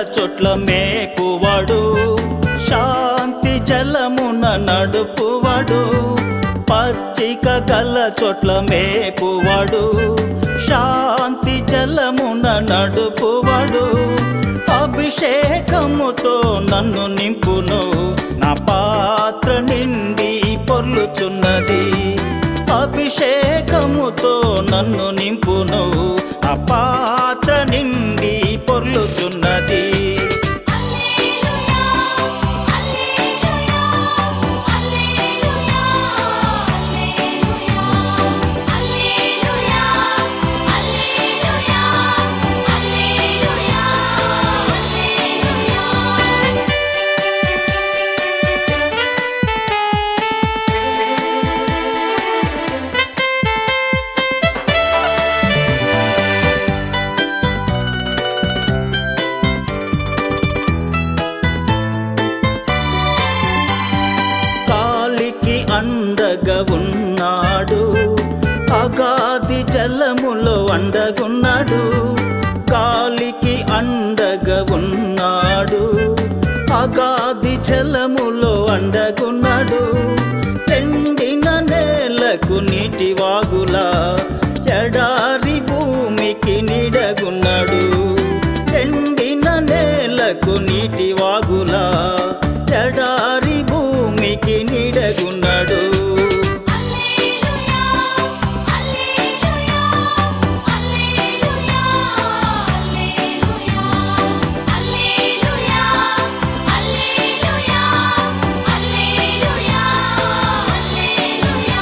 చోట్ల మేపువాడు శాంతి జలమున నడుపువాడు పచ్చిక గల చోట్ల మేపువాడు శాంతి జలమున నడుపువాడు అభిషేకముతో నన్ను నింపును నా పాత్ర నిండి పొర్లుచున్నది అభిషేకముతో నన్ను నింపును నా పాత్ర నిండి పొర్లుచున్నది హల్లెలూయా హల్లెలూయా హల్లెలూయా హల్లెలూయా హల్లెలూయా హల్లెలూయా హల్లెలూయా హల్లెలూయా కాలికి అండగా ఉన్నాడు అగాది జలములో అండగున్నాడు కాలికి అండగా ఉన్నాడు అగాది జలములో అండగున్నాడు ఎండిన నేలకు నీటి వాగులా ఎడారి భూమికి నీడగున్నాడు ఎండిన నేలకు నీటి వాగులా ఎడారి భూమికి నీడగున్నాడు హల్లెలూయా హల్లెలూయా హల్లెలూయా హల్లెలూయా హల్లెలూయా హల్లెలూయా హల్లెలూయా హల్లెలూయా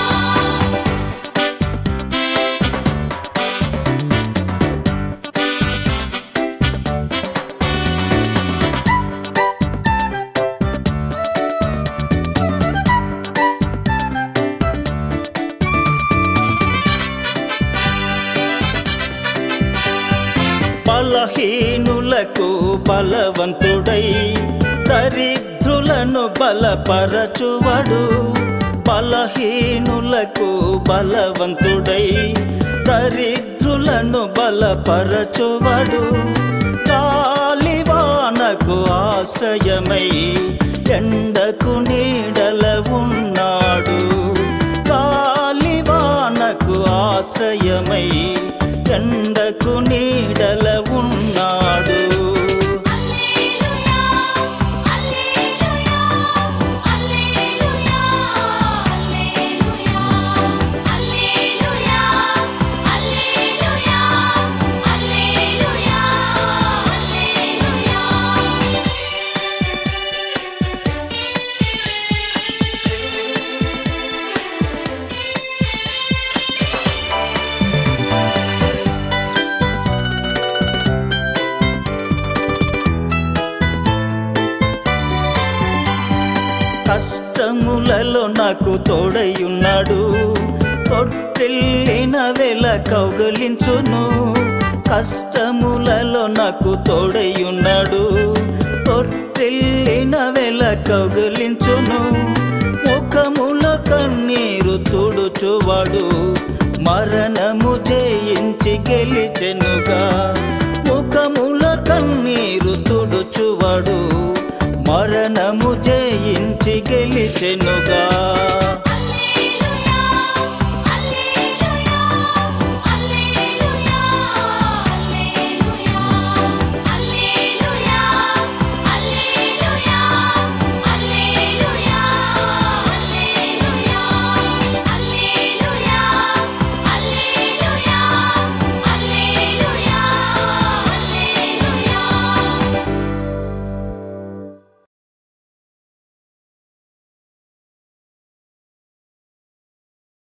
బలహీనులకు బలవంతుడై దరిద్రులను బలపరచువడు బలహీనులకు బలవంతుడై దరిద్రులను బలపరచువడు కాలివానకు ఆశ్రయమై ఎండకు నీడల ఉన్నాడు కాలివానకు ఆశ్రయమై ఎండకు నీడల ఉన్నాడు హల్లెలూయా హల్లెలూయా హల్లెలూయా హల్లెలూయా హల్లెలూయా హల్లెలూయా హల్లెలూయా హల్లెలూయా కష్టములలో నాకు తోడయున్నాడు తొట్టిల్లిన వేళ కౌగలించును కష్టములలో నాకు తోడయున్నాడు తొట్టిల్లిన వేళ కౌగలించును ముఖముల కన్నీరు తుడుచువాడు మరణము జయించి గెలిచెనుగా ముఖముల కన్నీరు తుడుచువాడు మరణము జయించి గెలిచెనుగా